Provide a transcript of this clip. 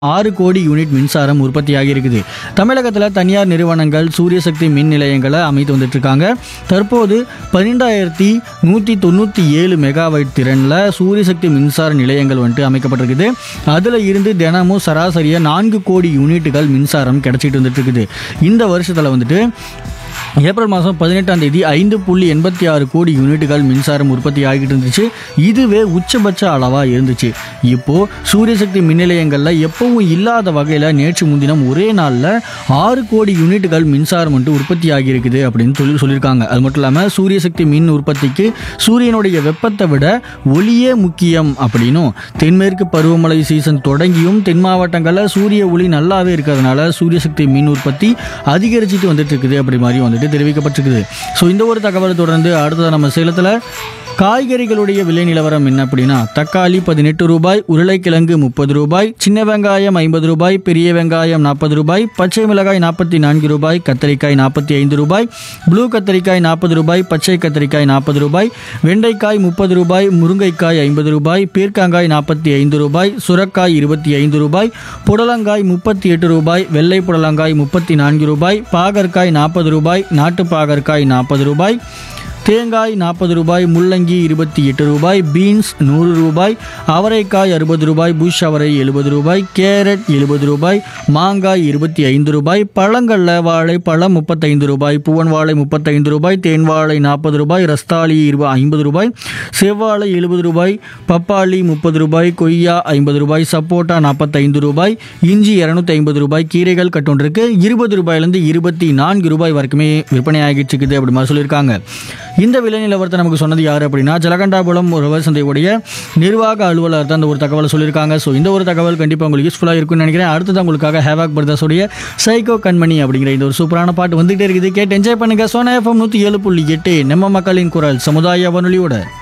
ஆறு கோடி யூனிட் மின்சாரம் உற்பத்தியாகி இருக்குது தமிழகத்தில் தனியார் நிறுவனங்கள் சூரிய சக்தி மின் நிலையங்களை அமைத்து வந்துட்டு இருக்காங்க தற்போது பன்னிரெண்டாயிரத்தி நூற்றி தொண்ணூற்றி ஏழு மெகாவைட் திறனில் சூரிய சக்தி மின்சார நிலையங்கள் வந்துட்டு அமைக்கப்பட்டிருக்குது அதில் இருந்து தினமும் சராசரியாக நான்கு கோடி யூனிட்டுகள் மின்சாரம் கிடைச்சிட்டு வந்துட்டு இருக்குது இந்த வருஷத்தில் வந்துட்டு ஏப்ரல் மாதம் பதினெட்டாம் தேதி ஐந்து புள்ளி எண்பத்தி ஆறு கோடி யூனிட்டுகள் மின்சாரம் உற்பத்தி ஆகிட்டு இருந்துச்சு இதுவே உச்சபட்ச அளவாக இருந்துச்சு இப்போ சூரிய சக்தி மின் நிலையங்களில் எப்பவும் இல்லாத வகையில் நேற்று முன்தினம் ஒரே நாளில் ஆறு கோடி யூனிட்டுகள் மின்சாரம் வந்துட்டு உற்பத்தி ஆகியிருக்குது அப்படின்னு சொல்லி சொல்லியிருக்காங்க அது மட்டும் இல்லாமல் சூரிய சக்தி மின் உற்பத்திக்கு சூரியனுடைய வெப்பத்தை விட ஒளியே முக்கியம் அப்படின்னும் தென்மேற்கு பருவமழை சீசன் தொடங்கியும் தென் மாவட்டங்களில் சூரிய ஒளி நல்லாவே இருக்கிறதுனால சூரிய சக்தி மின் உற்பத்தி அதிகரிச்சுட்டு வந்துட்டு இருக்குது அப்படி மாதிரி வந்துட்டு தெரிவிக்கப்பட்டிருக்குது ஸோ இந்த ஒரு தகவலை தொடர்ந்து அடுத்தது நம்ம சேலத்தில் காய்கறிகளுடைய விலை நிலவரம் என்ன அப்படின்னா தக்காளி பதினெட்டு ரூபாய் உருளைக்கிழங்கு முப்பது ரூபாய் சின்ன வெங்காயம் ஐம்பது ரூபாய் பெரிய வெங்காயம் நாற்பது ரூபாய் பச்சை மிளகாய் நாற்பத்தி நான்கு ரூபாய் கத்தரிக்காய் நாற்பத்தி ஐந்து ரூபாய் ப்ளூ கத்தரிக்காய் நாற்பது ரூபாய் பச்சை கத்தரிக்காய் நாற்பது ரூபாய் வெண்டைக்காய் முப்பது ரூபாய் முருங்கைக்காய் ஐம்பது ரூபாய் பீர்க்காங்காய் நாற்பத்தி ஐந்து ரூபாய் சுரக்காய் இருபத்தி ஐந்து ரூபாய் புடலங்காய் முப்பத்தி எட்டு ரூபாய் வெள்ளை புடலங்காய் முப்பத்தி நான்கு ரூபாய் பாகற்காய் நாற்பது ரூபாய் நாட்டு பாகற்காய் நாற்பது ரூபாய் தேங்காய் நாற்பது ரூபாய் முள்ளங்கி இருபத்தி எட்டு ரூபாய் பீன்ஸ் நூறு ரூபாய் அவரைக்காய் அறுபது ரூபாய் புஷ் அவரை எழுபது ரூபாய் கேரட் எழுபது ரூபாய் மாங்காய் இருபத்தி ஐந்து ரூபாய் பழங்கள்ல வாழை பழம் முப்பத்தைந்து ரூபாய் பூவன் வாழை முப்பத்தைந்து ரூபாய் தேன் வாழை நாற்பது ரூபாய் ரஸ்தாளி இருபது ஐம்பது ரூபாய் செவ்வாழை எழுபது ரூபாய் பப்பாளி முப்பது ரூபாய் கொய்யா ஐம்பது ரூபாய் சப்போட்டா நாற்பத்தைந்து ரூபாய் இஞ்சி இரநூத்தி ஐம்பது ரூபாய் கீரைகள் கட்டொன்றிருக்கு இருபது ரூபாயிலேருந்து இருபத்தி நான்கு ரூபாய் வரைக்குமே விற்பனை ஆகிட்டு இருக்குது அப்படி மாதிரி சொல்லியிருக்காங்க இந்த விலை நிலவரத்தை நமக்கு சொன்னது யார் அப்படின்னா ஜலகண்டாபுரம் உழவர் சந்தையுடைய நிர்வாக அலுவலர் தான் இந்த ஒரு தகவலை சொல்லியிருக்காங்க ஸோ இந்த ஒரு தகவல் கண்டிப்பாக உங்களுக்கு யூஸ்ஃபுல்லாக இருக்கும்னு நினைக்கிறேன் அடுத்தது உங்களுக்காக ஹேவாக் பிரதர்ஸோடைய சைக்கோ கண்மணி அப்படிங்கிற இந்த ஒரு சூப்பரான பாட்டு வந்துகிட்டே இருக்குது கேட்டு என்ஜாய் பண்ணுங்க சோனா எஃப்எம் நூற்றி ஏழு புள்ளி எட்டு நம்ம மக்களின் குரல் சமுதாய வானொலியோட